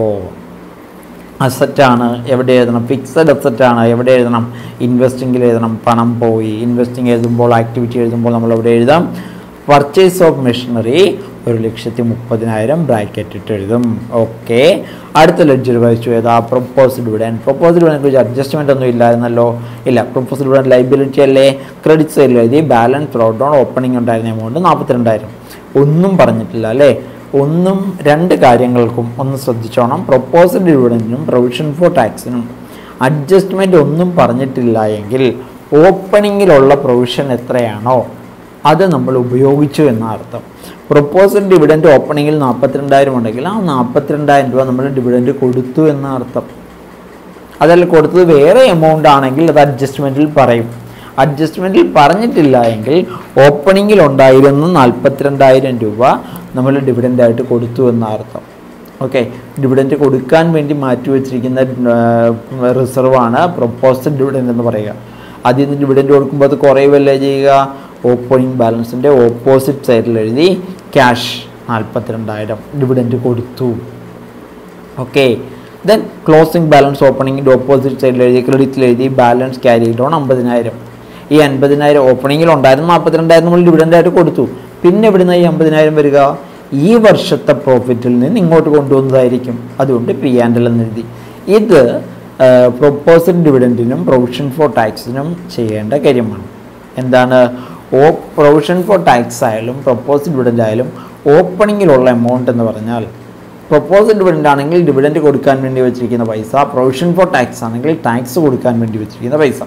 അസറ്റാണ് എവിടെ എഴുതണം ഫിക്സഡ് അസറ്റാണ് എവിടെ എഴുതണം ഇൻവെസ്റ്റിങ്ങിൽ എഴുതണം പണം പോയി ഇൻവെസ്റ്റിംഗ് എഴുതുമ്പോൾ ആക്ടിവിറ്റി എഴുതുമ്പോൾ നമ്മൾ എവിടെ എഴുതാം പർച്ചേസ് ഓഫ് മെഷീനറി ഒരു ലക്ഷത്തി മുപ്പതിനായിരം ബ്രാക്കറ്റ് ഇട്ട് എഴുതും ഓക്കെ അടുത്ത ലെഡ്ജർ വായിച്ചു ഏതാ പ്രൊപ്പോസ്ഡ് ഡിവിഡൻ പ്രൊപ്പോസ്ഡ് ഡിവിഡനെ കുറിച്ച് അഡ്ജസ്റ്റ്മെൻ്റ് ഒന്നും ഇല്ലായിരുന്നല്ലോ ഇല്ല പ്രൊപ്പോസ്ഡ് ഡിവിഡൻ ലൈബിലിറ്റി അല്ലേ ക്രെഡിറ്റ് സൈഡിൽ എഴുതി ബാലൻസ് ബ്രോഡ് ഡൗൺ ഓപ്പണിംഗ് ഉണ്ടായിരുന്ന എമൗണ്ട് നാൽപ്പത്തിരണ്ടായിരം ഒന്നും പറഞ്ഞിട്ടില്ല അല്ലേ ഒന്നും രണ്ട് കാര്യങ്ങൾക്കും ഒന്ന് ശ്രദ്ധിച്ചോണം പ്രൊപ്പോസൽ ഡിവിഡൻറ്റിനും പ്രൊവിഷൻ ഫോർ ടാക്സിനും അഡ്ജസ്റ്റ്മെൻ്റ് ഒന്നും പറഞ്ഞിട്ടില്ല എങ്കിൽ ഓപ്പണിങ്ങിലുള്ള പ്രൊവിഷൻ എത്രയാണോ അത് നമ്മൾ ഉപയോഗിച്ചു എന്ന അർത്ഥം പ്രൊപ്പോസൽ ഡിവിഡൻറ്റ് ഓപ്പണിങ്ങിൽ നാൽപ്പത്തിരണ്ടായിരം ഉണ്ടെങ്കിൽ ആ നാൽപ്പത്തിരണ്ടായിരം രൂപ നമ്മൾ ഡിവിഡൻറ്റ് കൊടുത്തു എന്ന അർത്ഥം അതല്ല കൊടുത്തത് വേറെ എമൗണ്ട് ആണെങ്കിൽ അത് അഡ്ജസ്റ്റ്മെൻറ്റിൽ പറയും അഡ്ജസ്റ്റ്മെൻറ്റിൽ പറഞ്ഞിട്ടില്ല എങ്കിൽ ഓപ്പണിങ്ങിൽ ഉണ്ടായിരുന്ന നാൽപ്പത്തിരണ്ടായിരം രൂപ നമ്മൾ ഡിവിഡൻ്റായിട്ട് കൊടുത്തു എന്ന അർത്ഥം ഓക്കെ ഡിവിഡൻറ്റ് കൊടുക്കാൻ വേണ്ടി മാറ്റി വെച്ചിരിക്കുന്ന റിസർവാണ് പ്രൊപ്പോസൽ ഡിവിഡൻറ്റ് എന്ന് പറയുക അതിൽ നിന്ന് ഡിവിഡൻറ്റ് കൊടുക്കുമ്പോൾ അത് കുറയുമല്ലേ ചെയ്യുക ഓപ്പണിംഗ് ബാലൻസിൻ്റെ ഓപ്പോസിറ്റ് സൈഡിൽ എഴുതി ക്യാഷ് നാൽപ്പത്തിരണ്ടായിരം ഡിവിഡൻറ്റ് കൊടുത്തു ഓക്കെ ദെൻ ക്ലോസിംഗ് ബാലൻസ് ഓപ്പണിങ്ങിൻ്റെ ഓപ്പോസിറ്റ് സൈഡിൽ എഴുതി ക്രെഡിറ്റിൽ എഴുതി ബാലൻസ് ക്യാരി ഡൗൺ അമ്പതിനായിരം ഈ അൻപതിനായിരം ഓപ്പണിങ്ങിൽ ഉണ്ടായിരുന്ന നാൽപ്പത്തിരണ്ടായിരം നമ്മൾ ഡിവിഡൻ്റായിട്ട് കൊടുത്തു പിന്നെ എവിടുന്ന ഈ അമ്പതിനായിരം വരിക ഈ വർഷത്തെ പ്രോഫിറ്റിൽ നിന്ന് ഇങ്ങോട്ട് കൊണ്ടുവന്നതായിരിക്കും അതുകൊണ്ട് പി ആൻഡ് എൽ എന്ന് എഴുതി ഇത് പ്രൊപ്പോസൽ ഡിവിഡൻറ്റിനും പ്രൊവിഷൻ ഫോർ ടാക്സിനും ചെയ്യേണ്ട കാര്യമാണ് എന്താണ് ഓ പ്രൊവിഷൻ ഫോർ ടാക്സ് ആയാലും പ്രൊപ്പോസൽ ഡിവിഡൻ്റ് ആയാലും ഓപ്പണിങ്ങിലുള്ള എമൗണ്ട് എന്ന് പറഞ്ഞാൽ പ്രൊപ്പോസൽ ഡിവിഡൻ്റ് ആണെങ്കിൽ ഡിവിഡൻറ്റ് കൊടുക്കാൻ വേണ്ടി വെച്ചിരിക്കുന്ന പൈസ പ്രൊവിഷൻ ഫോർ ടാക്സ് ആണെങ്കിൽ ടാക്സ് കൊടുക്കാൻ വേണ്ടി വെച്ചിരിക്കുന്ന പൈസ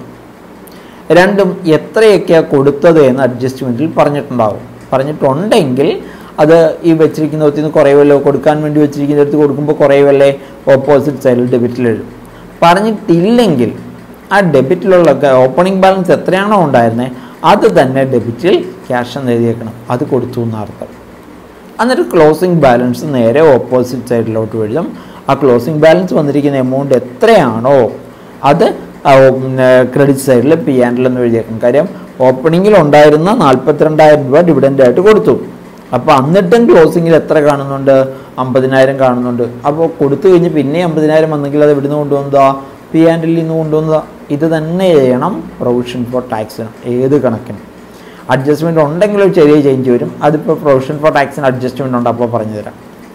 രണ്ടും എത്രയൊക്കെയാണ് കൊടുത്തത് എന്ന് അഡ്ജസ്റ്റ്മെൻറ്റിൽ പറഞ്ഞിട്ടുണ്ടാവും പറഞ്ഞിട്ടുണ്ടെങ്കിൽ അത് ഈ വെച്ചിരിക്കുന്നിടത്ത് നിന്ന് കുറയുമല്ലോ കൊടുക്കാൻ വേണ്ടി വെച്ചിരിക്കുന്നിടത്ത് കൊടുക്കുമ്പോൾ കുറയുമല്ലേ ഓപ്പോസിറ്റ് സൈഡിൽ ഡെബിറ്റിൽ എഴുതും പറഞ്ഞിട്ടില്ലെങ്കിൽ ആ ഡെബിറ്റിലുള്ള ഓപ്പണിംഗ് ബാലൻസ് എത്രയാണോ ഉണ്ടായിരുന്നത് അത് തന്നെ ഡെബിറ്റിൽ ക്യാഷ് എന്ന് എഴുതിയേക്കണം അത് കൊടുത്തു എന്നർത്ഥം എന്നിട്ട് ക്ലോസിംഗ് ബാലൻസ് നേരെ ഓപ്പോസിറ്റ് സൈഡിലോട്ട് എഴുതും ആ ക്ലോസിംഗ് ബാലൻസ് വന്നിരിക്കുന്ന എമൗണ്ട് എത്രയാണോ അത് ക്രെഡിറ്റ് സൈഡിൽ പി ആൻഡിൽ എന്ന് എഴുതിയേക്കും കാര്യം ഓപ്പണിങ്ങിൽ ഉണ്ടായിരുന്ന നാൽപ്പത്തിരണ്ടായിരം രൂപ ഡിവിഡൻ്റായിട്ട് കൊടുത്തു അപ്പോൾ എന്നിട്ടും ക്ലോസിങ്ങിൽ എത്ര കാണുന്നുണ്ട് അമ്പതിനായിരം കാണുന്നുണ്ട് അപ്പോൾ കൊടുത്തു കഴിഞ്ഞ് പിന്നെ അമ്പതിനായിരം വന്നെങ്കിൽ അത് ഇവിടുന്ന് കൊണ്ടുവന്നതാ പി ആൻഡിൽ നിന്ന് കൊണ്ടുവന്നതാ ഇത് തന്നെ ചെയ്യണം പ്രൊവിഷൻ ഫോർ ടാക്സിനും ഏത് കണക്കിനും അഡ്ജസ്റ്റ്മെൻറ്റ് ഉണ്ടെങ്കിൽ ഒരു ചെറിയ ചേഞ്ച് വരും അതിപ്പോൾ പ്രൊവിഷൻ ഫോർ ടാക്സിന് അഡ്ജസ്റ്റ്മെൻറ്റ് ഉണ്ട് അപ്പോൾ പറഞ്ഞു തരാം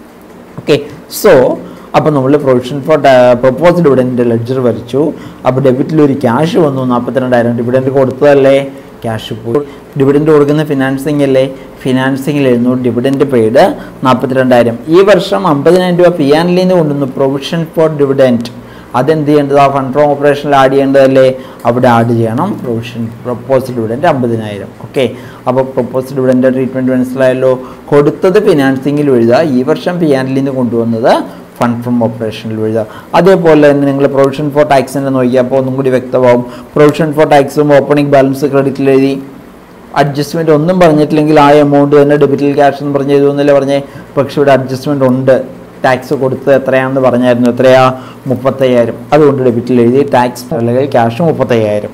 ഓക്കെ സോ അപ്പോൾ നമ്മൾ provision for propose dividend ledger വരച്ചു അപ്പോൾ ഡെബിറ്റിൽ ഒരു ക്യാഷ് വന്നു നാൽപ്പത്തിരണ്ടായിരം ഡിവിഡൻറ്റ് കൊടുത്തതല്ലേ ക്യാഷ് പോയി ഡിവിഡൻറ്റ് കൊടുക്കുന്ന ഫിനാൻസിങ് അല്ലേ ഫിനാൻസിങ്ങിൽ എഴുന്നു ഡിവിഡൻറ്റ് പെയ്ഡ് നാൽപ്പത്തിരണ്ടായിരം ഈ വർഷം അമ്പതിനായിരം രൂപ പി ആൻഡിൽ നിന്ന് കൊണ്ടുവന്നു പ്രൊവിഷൻ ഫോർ ഡിവിഡൻറ്റ് അതെന്ത് ചെയ്യേണ്ടത് ആ ഫണ്ട് ഫ്രോം ഓപ്പറേഷനിൽ ആഡ് ചെയ്യേണ്ടതല്ലേ അവിടെ ആഡ് ചെയ്യണം പ്രൊവിഷൻ പ്രൊപ്പോസ് ഡിവിഡൻറ്റ് അമ്പതിനായിരം ഓക്കെ അപ്പോൾ പ്രൊപ്പോസ് ഡിവിഡൻറ്റ് ട്രീറ്റ്മെൻറ്റ് മനസ്സിലായല്ലോ കൊടുത്തത് ഫിനാൻസിങ്ങിൽ എഴുതുക ഈ വർഷം പി ആൻഡിൽ നിന്ന് കൊണ്ടുവന്നത് ഫണ്ട് ഫ്രം ഓപ്പറേഷനിൽ എഴുതുക അതേപോലെ തന്നെ നിങ്ങൾ പ്രൊവിഷൻ ഫോർ ടാക്സിൻ്റെ നോക്കിയാൽ അപ്പോൾ ഒന്നും കൂടി വ്യക്തമാവും പ്രൊവിഷൻ ഫോർ ടാക്സും ഓപ്പണിംഗ് ബാലൻസ് ക്രെഡിറ്റിൽ എഴുതി അഡ്ജസ്റ്റ്മെൻറ്റ് ഒന്നും പറഞ്ഞിട്ടില്ലെങ്കിൽ ആ എമൗണ്ട് തന്നെ ഡെബിറ്റിൽ ക്യാഷ് എന്ന് പറഞ്ഞ് എഴുതുമെന്നല്ലേ പറഞ്ഞേ പക്ഷേ ഇവിടെ അഡ്ജസ്റ്റ്മെൻറ്റ് ഉണ്ട് ടാക്സ് കൊടുത്തത് എത്രയാണെന്ന് പറഞ്ഞായിരുന്നു എത്രയാ മുപ്പത്തയ്യായിരം അതുകൊണ്ട് ഡെബിറ്റിൽ എഴുതി ടാക്സ് അല്ലെങ്കിൽ ക്യാഷ് മുപ്പത്തയ്യായിരം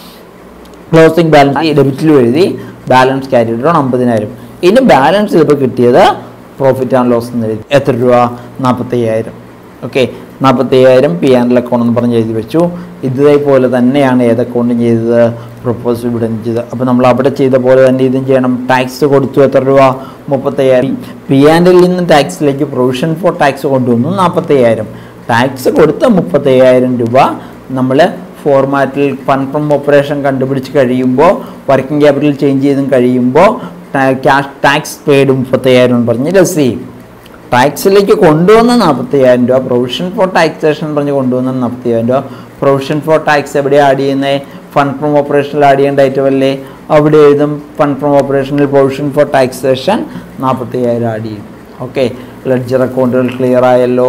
ക്ലോസിംഗ് ബാലൻസ് ഡെബിറ്റിലും എഴുതി ബാലൻസ് ക്യാരി ഡൗൺ അമ്പതിനായിരം ഇനി ബാലൻസ് ഇതിപ്പോൾ കിട്ടിയത് പ്രോഫിറ്റ് ആൻഡ് ലോസ് എന്ന് എഴുതി എത്ര രൂപ നാൽപ്പത്തയ്യായിരം ഓക്കെ നാൽപ്പത്തയ്യായിരം പി ആൻഡ് അക്കൗണ്ട് എന്ന് പറഞ്ഞ് എഴുതി വെച്ചു ഇതേപോലെ തന്നെയാണ് ഏത് അക്കൗണ്ടും ചെയ്തത് പ്രൊപ്പോസ് ഇവിടെ ചെയ്തത് അപ്പോൾ നമ്മൾ അവിടെ ചെയ്ത പോലെ തന്നെ ഇതും ചെയ്യണം ടാക്സ് കൊടുത്തു എത്ര രൂപ മുപ്പത്തയ്യായിരം പി ആൻഡിൽ നിന്ന് ടാക്സിലേക്ക് പ്രൊവിഷൻ ഫോർ ടാക്സ് കൊണ്ടുവന്നു നാൽപ്പത്തയ്യായിരം ടാക്സ് കൊടുത്ത മുപ്പത്തയ്യായിരം രൂപ നമ്മൾ ഫോർമാറ്റിൽ ഫണ്ട് ഫ്രം ഓപ്പറേഷൻ കണ്ടുപിടിച്ച് കഴിയുമ്പോൾ വർക്കിംഗ് ക്യാപിറ്റൽ ചേഞ്ച് ചെയ്തും കഴിയുമ്പോൾ ക്യാഷ് ടാക്സ് പെയ്ഡ് മുപ്പത്തയ്യായിരം എന്ന് പറഞ്ഞ് രസീവ് ചെയ്യും ടാക്സിലേക്ക് കൊണ്ടുവന്ന നാൽപ്പത്തയ്യായിരം രൂപ പ്രൊവിഷൻ ഫോർ ടാക്സേഷൻ പറഞ്ഞ് കൊണ്ടുവന്ന നാൽപ്പത്തയ്യായിരം രൂപ പ്രൊവിഷൻ ഫോർ ടാക്സ് എവിടെ ആഡ് ചെയ്യുന്നത് ഫണ്ട് ഫ്രം ഓപ്പറേഷനിൽ ആഡ് ചെയ്യേണ്ട ഐറ്റം അല്ലേ അവിടെ എഴുതും ഫണ്ട് ഫ്രം ഓപ്പറേഷനിൽ പ്രൊവിഷൻ ഫോർ ടാക്സേഷൻ നാൽപ്പത്തയ്യായിരം ആഡ് ചെയ്യും ഓക്കെ ലെഡ്ജർ അക്കൗണ്ടുകൾ ക്ലിയർ ആയല്ലോ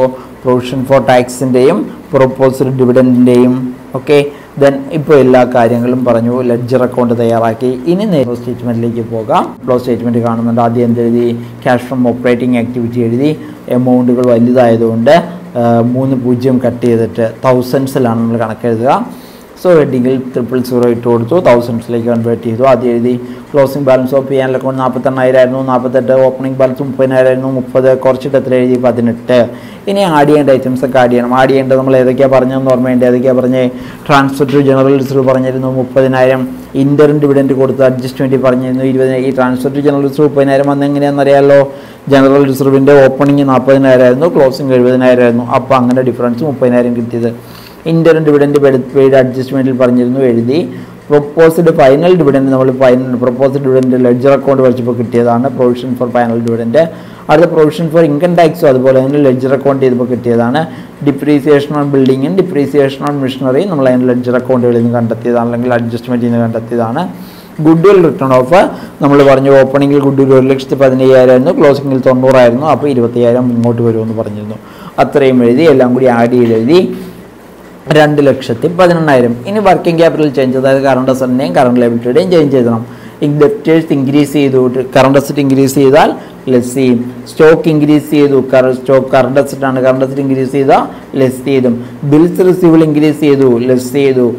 പ്രൊവിഷൻ ഫോർ ടാക്സിൻ്റെയും പ്രൊപ്പോസൽ ഡിവിഡൻറ്റിൻ്റെയും ഓക്കെ ദെൻ ഇപ്പോൾ എല്ലാ കാര്യങ്ങളും പറഞ്ഞു ലെഡ്ജർ അക്കൗണ്ട് തയ്യാറാക്കി ഇനി നേരെ സ്റ്റേറ്റ്മെൻറ്റിലേക്ക് പോകാം ഫ്ലോ സ്റ്റേറ്റ്മെൻറ്റ് കാണുന്നുണ്ട് ആദ്യം എന്തെഴുതി ക്യാഷ് ഫ്രം ഓപ്പറേറ്റിംഗ് ആക്ടിവിറ്റി എഴുതി എമൗണ്ടുകൾ വലുതായതുകൊണ്ട് ആ, മൂന്ന് പൂജ്യം കട്ട് ചെയ്തിട്ട് തൗസൻഡ്സിലാണ് നമ്മൾ കണക്കെഴുതുക സോ ഹെഡിങ്ങിൽ ട്രിപ്പിൾ സീറോ ഇട്ട് കൊടുത്തു തൗസൻഡ്സിലേക്ക് കൺവേർട്ട് ചെയ്തു ആദ്യം എഴുതി ക്ലോസിംഗ് ബാലൻസ് ഓഫ് ചെയ്യാൻ അക്കൗണ്ട് നാൽപ്പത്തെണ്ണായിരം ആയിരുന്നു നാൽപ്പത്തെട്ട് ഓപ്പണിംഗ് ബാലൻസ് മുപ്പതിനായിരം ആയിരുന്നു മുപ്പത് കുറച്ചിട്ട് എത്ര എഴുതി പതിനെട്ട് ഇനി ആഡ് ചെയ്യേണ്ട ഐറ്റംസ് ഒക്കെ ആഡ് ചെയ്യണം ആഡ് ചെയ്യേണ്ടത് നമ്മൾ ഏതൊക്കെയാണ് പറഞ്ഞതെന്ന് ഓർമ്മയുണ്ട് ഏതൊക്കെയാണ് പറഞ്ഞ് ട്രാൻസ്ഫർ ടു ജനറൽ റിസർവ് പറഞ്ഞിരുന്നു മുപ്പതിനായിരം ഇൻ്ററിൻ ഡിവിഡൻറ്റ് കൊടുത്ത് അഡ്ജസ്റ്റ്മെൻറ്റ് പറഞ്ഞിരുന്നു ഇരുപതിനായിരം ഈ ട്രാൻസ്ഫർ ടു ജനറൽ റിസർവ് മുപ്പതിനായിരം വന്ന് എങ്ങനെയാണെന്ന് അറിയാമല്ലോ ജനറൽ റിസർവിൻ്റെ ഓപ്പണിംഗ് നാൽപ്പതിനായിരം ആയിരുന്നു ക്ലോസിംഗ് എഴുപതിനായിരം ആയിരുന്നു അപ്പോൾ അങ്ങനെ ഡിഫറൻസ് മുപ്പതിനായിരം കിട്ടിയത് ഇൻ്ററിൻ ഡിവിഡൻറ്റ് പെയ്ഡ് അഡ്ജസ്റ്റ്മെൻറ്റിൽ പറഞ്ഞിരുന്നു എഴുതി പ്രൊപ്പോസ്ഡ് ഫൈനൽ ഡിവിഡൻറ്റ് നമ്മൾ final proposed dividend ledger account വരച്ചപ്പോൾ കിട്ടിയതാണ് പ്രൊവിഷൻ ഫോർ ഫൈനൽ ഡിവിഡൻറ്റ് അടുത്ത പ്രൊവിഷൻ ഫോർ ഇൻകം ടാക്സും അതുപോലെ തന്നെ ലെഡ്ജർ അക്കൗണ്ട് ചെയ്തപ്പോൾ കിട്ടിയതാണ് ഡിപ്രീസിയേഷൻ ഓൺ ബിൽഡിങ്ങും ഡിപ്രീസിയേഷൻ ഓൺ മിഷനറി നമ്മൾ അതിൻ്റെ ലെഡ്ജർ അക്കൗണ്ടുകളിൽ നിന്ന് കണ്ടെത്തിയതാണ് അല്ലെങ്കിൽ അഡ്ജസ്റ്റ്മെൻറ്റിൽ നിന്ന് കണ്ടെത്തിയതാണ് ഗുഡ് വിൽ റിട്ടേൺ ഓഫ് നമ്മൾ പറഞ്ഞു ഓപ്പണിങ്ങിൽ ഗുഡ് വിൽ ഒരു ലക്ഷത്തി പതിനയ്യായിരം ആയിരുന്നു ക്ലോസിങ്ങിൽ തൊണ്ണൂറായിരുന്നു അപ്പോൾ ഇരുപത്തയ്യായിരം ഇങ്ങോട്ട് വരുമെന്ന് പറഞ്ഞിരുന്നു അത്രയും എഴുതി എല്ലാം കൂടി ആഡ് ചെയ്ത് എഴുതി രണ്ട് ലക്ഷത്തി പതിനെണ്ണായിരം ഇനി വർക്കിംഗ് ക്യാപിറ്റൽ ചേഞ്ച് അതായത് കറണ്ട് അസറ്റിൻ്റെയും കറണ്ട് ലൈബിലിറ്റിയുടെയും ചേഞ്ച് ചെയ്യണം ഡെപ്റ്റേഴ്സ് ഇൻക്രീസ് ചെയ്തു കറണ്ട് അസറ്റ് ഇൻക്രീസ് ചെയ്താൽ ലെസ് ചെയ്യും സ്റ്റോക്ക് ഇൻക്രീസ് ചെയ്തു സ്റ്റോക്ക് കറണ്ട് അസറ്റ് ആണ് കറണ്ട് അസറ്റ് ഇൻക്രീസ് ചെയ്താൽ ലെസ് ചെയ്തും ബിൽസ് റിസീവൽ ഇൻക്രീസ് ചെയ്തു ലെസ് ചെയ്തു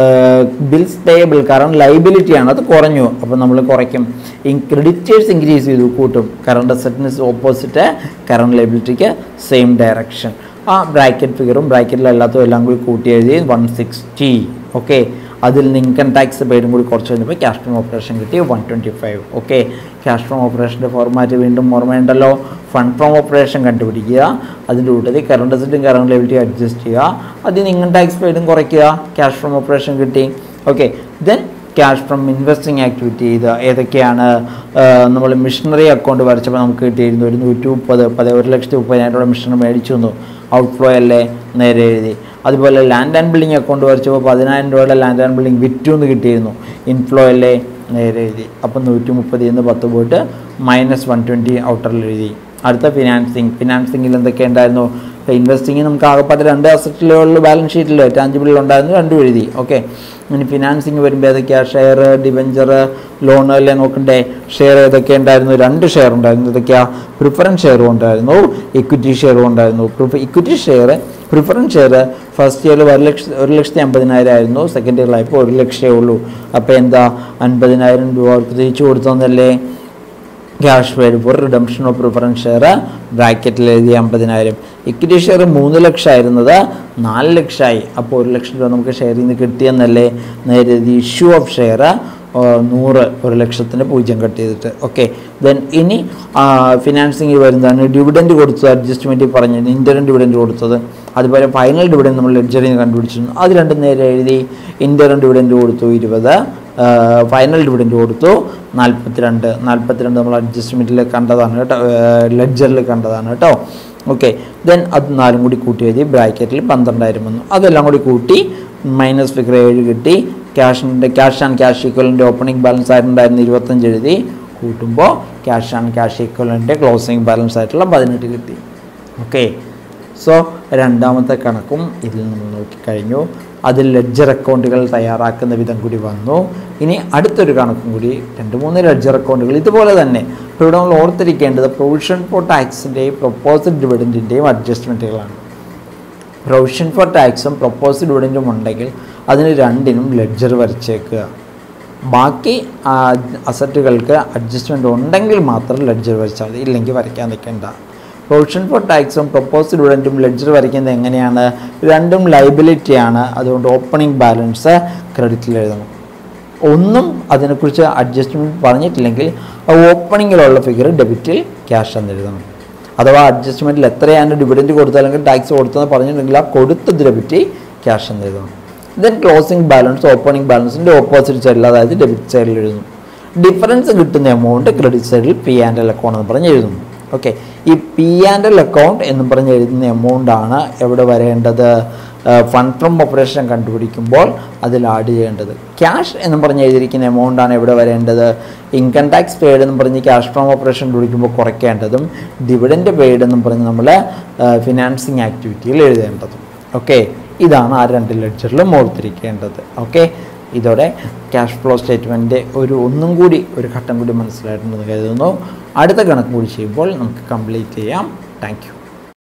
ബിൽസ് പേയബിൾ കറണ്ട് ലൈബിലിറ്റി ആണ് അത് കുറഞ്ഞു അപ്പോൾ നമ്മൾ കുറയ്ക്കും ക്രെഡിറ്റേഴ്സ് ഇൻക്രീസ് ചെയ്തു കൂട്ടും കറണ്ട് അസറ്റിന് ഓപ്പോസിറ്റ് കറണ്ട് ലൈബിലിറ്റിക്ക് സെയിം ഡയറക്ഷൻ ആ ബ്രാക്കറ്റ് ഫിഗറും ബ്രാക്കറ്റിലല്ലാത്തതും എല്ലാം കൂടി കൂട്ടി എഴുതി വൺ സിക്സ്റ്റി ഓക്കെ അതിൽ നിന്ന് ഇൻകം ടാക്സ് പേരും കൂടി കുറച്ച് കഴിഞ്ഞപ്പോൾ ക്യാഷ് ഫ്രം ഓപ്പറേഷൻ കിട്ടി one twenty five okay cash from ഓപ്പറേഷൻ്റെ ഫോർമാറ്റ് വീണ്ടും ഓർമ്മയുണ്ടല്ലോ ഫണ്ട് ഫ്രം ഓപ്പറേഷൻ കണ്ടുപിടിക്കുക അതിൻ്റെ കൂട്ടത്തിൽ കറണ്ട് അസറ്റും കറണ്ട് ലൈബിലിറ്റി അഡ്ജസ്റ്റ് ചെയ്യുക അതിൽ നിന്ന് ഇൻകം ടാക്സ് പേരും കുറയ്ക്കുക ക്യാഷ് ഫ്രം ഓപ്പറേഷൻ കിട്ടി okay then cash from investing activity ഇത് ഏതൊക്കെയാണ് നമ്മൾ മിഷനറി അക്കൗണ്ട് വരച്ചപ്പോൾ നമുക്ക് കിട്ടിയിരുന്നു ഒരു നൂറ്റി മുപ്പത് പത് ഒരു ലക്ഷത്തി മുപ്പതിനായിരം രൂപ മിഷനറി മേടിച്ചു തന്നു ഔട്ട്ഫ്ലോ അല്ലേ നേരെ എഴുതി അതുപോലെ ലാൻഡ് ആൻഡ് ബിൽഡിംഗ് അക്കൗണ്ട് വരച്ചപ്പോൾ പതിനായിരം രൂപയുടെ ലാൻഡ് ആൻഡ് ബിൽഡിംഗ് വിറ്റു എന്ന് കിട്ടിയിരുന്നു ഇൻഫ്ലോ അല്ലേ നേരെ എഴുതി അപ്പം നൂറ്റി മുപ്പതിൽ നിന്ന് പത്ത് പോയിട്ട് മൈനസ് വൺ ട്വൻറ്റി ഔട്ടറിൽ എഴുതി അടുത്ത ഫിനാൻസിങ് ഫിനാൻസിങ്ങിൽ എന്തൊക്കെ ഉണ്ടായിരുന്നു ഇൻവെസ്റ്റിംഗ് നമുക്ക് ആകെപ്പാടെ രണ്ട് അസറ്റിലുള്ള ബാലൻസ് ഷീറ്റിൽ ടാഞ്ചിബിളിൽ ഉണ്ടായിരുന്നു രണ്ടും എഴുതി ഓക്കെ ഇനി ഫിനാൻസിങ് വരുമ്പോൾ ഏതൊക്കെയാണ് ഷെയർ ഡിബഞ്ചർ ലോൺ എല്ലാം നോക്കണ്ടേ ഷെയർ ഏതൊക്കെ ഉണ്ടായിരുന്നു രണ്ട് ഷെയർ ഉണ്ടായിരുന്നു ഏതൊക്കെയാണ് പ്രിഫറൻസ് ഷെയറും ഉണ്ടായിരുന്നു ഇക്വിറ്റി ഷെയറും ഉണ്ടായിരുന്നു equity share preference share first ഇയറിൽ ഒരു ലക്ഷ ഒരു ലക്ഷത്തി അമ്പതിനായിരം ആയിരുന്നു സെക്കൻഡ് ഇയറിലായപ്പോൾ ഒരു ലക്ഷമേ ഉള്ളൂ അപ്പോൾ എന്താ അൻപതിനായിരം രൂപ അവർക്ക് തിരിച്ചു കൊടുത്തന്നല്ലേ cash paid for redemption of preference share ബ്രാക്കറ്റിൽ എഴുതി അമ്പതിനായിരം ഇക്വിറ്റി ഷെയർ മൂന്ന് ലക്ഷം ആയിരുന്നത് നാല് ലക്ഷമായി അപ്പോൾ ഒരു ലക്ഷം രൂപ നമുക്ക് ഷെയറിൽ നിന്ന് കിട്ടിയെന്നല്ലേ നേരെ ഇഷ്യൂ ഓഫ് ഷെയർ നൂറ് ഒരു ലക്ഷത്തിന് പൂജ്യം കട്ട് ചെയ്തിട്ട് ഓക്കെ ദെൻ ഇനി ഫിനാൻസിങ് വരുന്നതാണ് ഡിവിഡൻറ്റ് കൊടുത്തത് അഡ്ജസ്റ്റ്മെൻറ്റ് പറഞ്ഞു ഇൻ്ററിൻ ഡിവിഡൻറ്റ് കൊടുത്തത് അതുപോലെ ഫൈനൽ ഡിവിഡൻറ്റ് നമ്മൾ ലെഡ്ജറിൽ നിന്ന് കണ്ടുപിടിച്ചിരുന്നു അത് രണ്ടും നേരെ എഴുതി ഇൻ്ററിൻ ഡിവിഡൻറ്റ് കൊടുത്തു ഇരുപത് ഫൈനൽ ഡിവിഡൻറ്റ് കൊടുത്തു നാൽപ്പത്തിരണ്ട് നാൽപ്പത്തിരണ്ട് നമ്മൾ അഡ്ജസ്റ്റ്മെൻറ്റിൽ കണ്ടതാണ് കേട്ടോ ലെഡ്ജറിൽ കണ്ടതാണ് കേട്ടോ ഓക്കെ ദെൻ അത് നാലും കൂടി കൂട്ടി എഴുതി ബ്രാക്കറ്റിൽ പന്ത്രണ്ടായിരം വന്നു അതെല്ലാം കൂടി കൂട്ടി മൈനസ് ഫിഗർ ഏഴ് കിട്ടി ക്യാഷിൻ്റെ ക്യാഷ് ആൻഡ് ക്യാഷ് ഈക്വലിൻ്റെ ഓപ്പണിംഗ് ബാലൻസ് ആയിട്ടുണ്ടായിരുന്നു ഇരുപത്തഞ്ച് എഴുതി കൂട്ടുമ്പോൾ ക്യാഷ് ആൻഡ് ക്യാഷ് ഈക്വലിൻ്റെ ക്ലോസിംഗ് ബാലൻസ് ആയിട്ടുള്ള പതിനെട്ട് കിട്ടി ഓക്കെ സോ രണ്ടാമത്തെ കണക്കും ഇതിൽ നമ്മൾ നോക്കിക്കഴിഞ്ഞു അതിൽ ലെഡ്ജർ അക്കൗണ്ടുകൾ തയ്യാറാക്കുന്ന വിധം കൂടി വന്നു ഇനി അടുത്തൊരു കണക്കും കൂടി രണ്ട് മൂന്ന് ലെഡ്ജർ അക്കൗണ്ടുകൾ ഇതുപോലെ തന്നെ ഇപ്പോൾ ഇവിടെ നമ്മൾ ഓർത്തിരിക്കേണ്ടത് പ്രൊവിഷൻ ഫോർ ടാക്സിൻ്റെയും പ്രൊപ്പോസൽ ഡിവിഡൻറ്റിൻ്റെയും അഡ്ജസ്റ്റ്മെൻറ്റുകളാണ് പ്രൊവിഷൻ ഫോർ ടാക്സും പ്രൊപ്പോസൽ ഡിവിഡൻറ്റും ഉണ്ടെങ്കിൽ അതിന് രണ്ടിനും ലെഡ്ജർ വരച്ചേക്കുക ബാക്കി അസറ്റുകൾക്ക് അഡ്ജസ്റ്റ്മെൻറ്റ് ഉണ്ടെങ്കിൽ മാത്രം ലെഡ്ജർ വരച്ചാൽ മതി ഇല്ലെങ്കിൽ വരയ്ക്കാൻ നിൽക്കേണ്ട പ്രൊവിഷൻ ഫോർ ടാക്സും പ്രൊപ്പോസൽ ഡിവിഡൻറ്റും ലെഡ്ജർ വരയ്ക്കുന്നത് എങ്ങനെയാണ് രണ്ടും ലൈബിലിറ്റിയാണ് അതുകൊണ്ട് ഓപ്പണിംഗ് ബാലൻസ് ക്രെഡിറ്റിൽ എഴുതണം ഒന്നും അതിനെക്കുറിച്ച് അഡ്ജസ്റ്റ്മെൻറ്റ് പറഞ്ഞിട്ടില്ലെങ്കിൽ ആ ഓപ്പണിങ്ങിലുള്ള ഫിഗർ ഡെബിറ്റിൽ ക്യാഷ് എന്ന് എഴുതണം അഥവാ അഡ്ജസ്റ്റ്മെൻറ്റിൽ എത്രയാണ് ഡിവിഡൻറ്റ് കൊടുത്തത് അല്ലെങ്കിൽ ടാക്സ് കൊടുത്തതെന്ന് പറഞ്ഞിട്ടുണ്ടെങ്കിൽ ആ കൊടുത്ത ഡെബിറ്റ് ക്യാഷ് എന്ന് എഴുതണം ദെൻ ക്ലോസിംഗ് ബാലൻസ് ഓപ്പണിംഗ് ബാലൻസിൻ്റെ ഓപ്പോസിറ്റ് സൈഡിൽ അതായത് ഡെബിറ്റ് സൈഡിൽ എഴുതുന്നു ഡിഫറൻസ് കിട്ടുന്ന എമൗണ്ട് ക്രെഡിറ്റ് സൈഡിൽ പി ആൻഡ് എൽ അക്കൗണ്ട് എന്ന് പറഞ്ഞ് എഴുതുന്നു ഓക്കെ ഈ പി ആൻഡ് എൽ അക്കൗണ്ട് എന്ന് പറഞ്ഞ് എഴുതുന്ന എമൗണ്ട് ആണ് എവിടെ വരേണ്ടത് ഫണ്ട് ഫ്രം ഓപ്പറേഷൻ കണ്ടുപിടിക്കുമ്പോൾ അതിൽ ആഡ് ചെയ്യേണ്ടത് ക്യാഷ് എന്ന് പറഞ്ഞ് എഴുതിയിരിക്കുന്ന എമൗണ്ടാണ് എവിടെ വരേണ്ടത് ഇൻകം ടാക്സ് പെയ്ഡ് എന്ന് പറഞ്ഞ് ക്യാഷ് ഫ്രം ഓപ്പറേഷൻ കണ്ടുപിടിക്കുമ്പോൾ കുറയ്ക്കേണ്ടതും ഡിവിഡൻഡ് പെയ്ഡ് എന്നും പറഞ്ഞ് നമ്മൾ ഫിനാൻസിങ് ആക്ടിവിറ്റിയിൽ എഴുതേണ്ടതും ഓക്കെ ഇതാണ് ആ രണ്ട് ലെഡ്ജറിലും ഓർത്തിരിക്കേണ്ടത് ഓക്കെ ഇതോടെ ക്യാഷ് ഫ്ലോ സ്റ്റേറ്റ്മെൻറ്റ് ഒരു ഒന്നും കൂടി ഒരു ഘട്ടം കൂടി മനസ്സിലായിട്ടുണ്ടെന്ന് കരുതുന്നു അടുത്ത കണക്ക് കൂടി ചെയ്യുമ്പോൾ നമുക്ക് കംപ്ലീറ്റ് ചെയ്യാം താങ്ക് യു